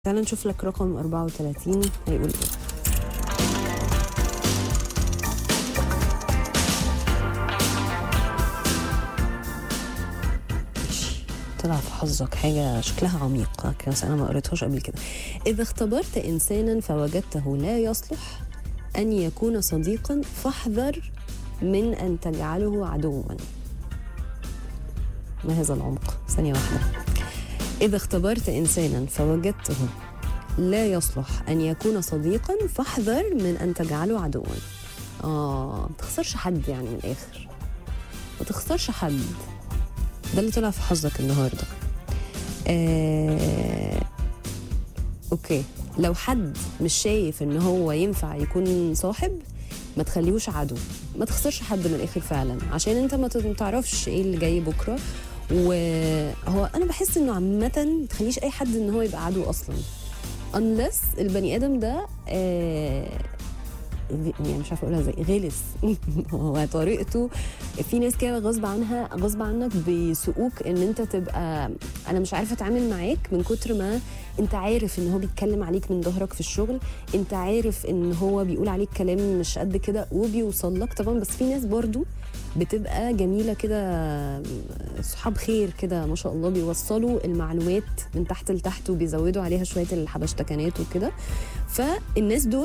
تعال نشوف لك رقم 34 هيقول ايه ماشي. طلع في حظك حاجة شكلها عميق كده بس أنا ما قريتهاش قبل كده إذا اختبرت إنسانا فوجدته لا يصلح أن يكون صديقا فاحذر من أن تجعله عدوا ما هذا العمق ثانية واحدة إذا اختبرت إنسانا فوجدته لا يصلح أن يكون صديقا فاحذر من أن تجعله عدوا آه ما تخسرش حد يعني من الآخر ما تخسرش حد ده اللي طلع في حظك النهارده آه... اوكي لو حد مش شايف ان هو ينفع يكون صاحب ما تخليهوش عدو ما تخسرش حد من الاخر فعلا عشان انت ما تعرفش ايه اللي جاي بكره وهو انا بحس انه عامه ما تخليش اي حد ان هو يبقى عدو اصلا unless البني ادم ده آه يعني مش عارفه اقولها ازاي غلس هو طريقته في ناس كده غصب عنها غصب عنك بيسوقوك ان انت تبقى انا مش عارفه اتعامل معاك من كتر ما انت عارف ان هو بيتكلم عليك من ظهرك في الشغل انت عارف ان هو بيقول عليك كلام مش قد كده وبيوصل لك طبعا بس في ناس برضو بتبقى جميله كده صحاب خير كده ما شاء الله بيوصلوا المعلومات من تحت لتحت وبيزودوا عليها شويه الحبشتكنات وكده فالناس دول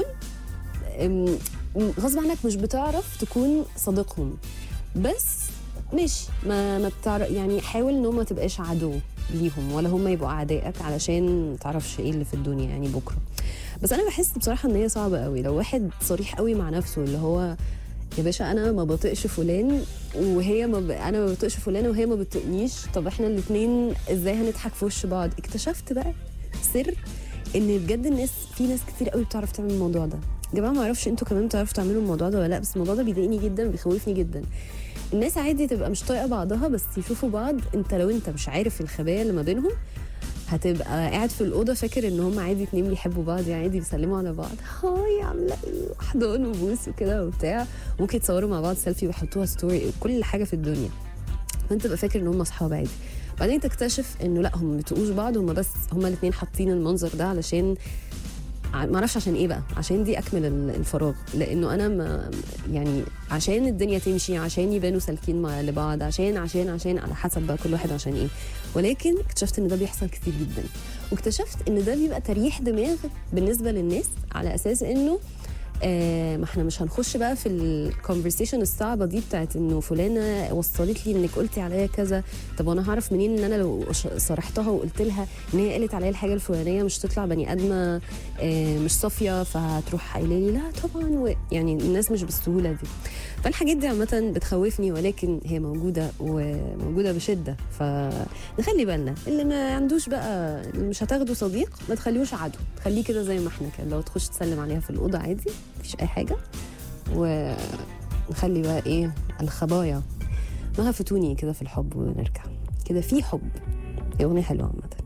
غصب عنك مش بتعرف تكون صديقهم بس ماشي ما ما بتعرف يعني حاول ان ما تبقاش عدو ليهم ولا هم يبقوا اعدائك علشان ما تعرفش ايه اللي في الدنيا يعني بكره بس انا بحس بصراحه ان هي صعبه قوي لو واحد صريح قوي مع نفسه اللي هو يا باشا انا ما بطيقش فلان وهي ما ب... انا ما بطيقش فلان وهي ما بتطيقنيش طب احنا الاثنين ازاي هنضحك في وش بعض اكتشفت بقى سر ان بجد الناس في ناس كتير قوي بتعرف تعمل الموضوع ده يا جماعه ما اعرفش انتوا كمان بتعرفوا تعملوا الموضوع ده ولا لا بس الموضوع ده بيضايقني جدا بيخوفني جدا الناس عادي تبقى مش طايقه بعضها بس يشوفوا بعض انت لو انت مش عارف الخبايا اللي ما بينهم هتبقى قاعد في الاوضه فاكر ان هم عادي اتنين بيحبوا بعض يعني عادي بيسلموا على بعض هاي عامله ايه احضان وبوس وكده وبتاع ممكن يتصوروا مع بعض سيلفي ويحطوها ستوري كل حاجه في الدنيا فانت تبقى فاكر ان هم اصحاب عادي بعدين تكتشف انه لا هم ما بيتقوش بعض هم بس هم الاثنين حاطين المنظر ده علشان ما اعرفش عشان ايه بقى عشان دي اكمل الفراغ لانه انا ما يعني عشان الدنيا تمشي عشان يبانوا سالكين مع لبعض عشان عشان عشان على حسب بقى كل واحد عشان ايه ولكن اكتشفت ان ده بيحصل كتير جدا واكتشفت ان ده بيبقى تريح دماغ بالنسبه للناس على اساس انه آه ما احنا مش هنخش بقى في الكونفرسيشن الصعبه دي بتاعت انه فلانه وصلت لي انك قلتي عليا كذا طب وانا هعرف منين ان انا لو صرحتها وقلت لها ان هي قالت عليا الحاجه الفلانيه مش تطلع بني ادمه آه مش صافيه فهتروح قايله لي لا طبعا يعني الناس مش بالسهوله دي فالحاجات دي عامه بتخوفني ولكن هي موجوده وموجوده بشده فنخلي بالنا اللي ما عندوش بقى اللي مش هتاخده صديق ما تخليهوش عدو خليه كده زي ما احنا كده لو تخش تسلم عليها في الاوضه عادي مفيش اي حاجه ونخلي بقى ايه الخبايا ما هفتوني كده في الحب ونرجع كده في حب هي اغنيه حلوه عامه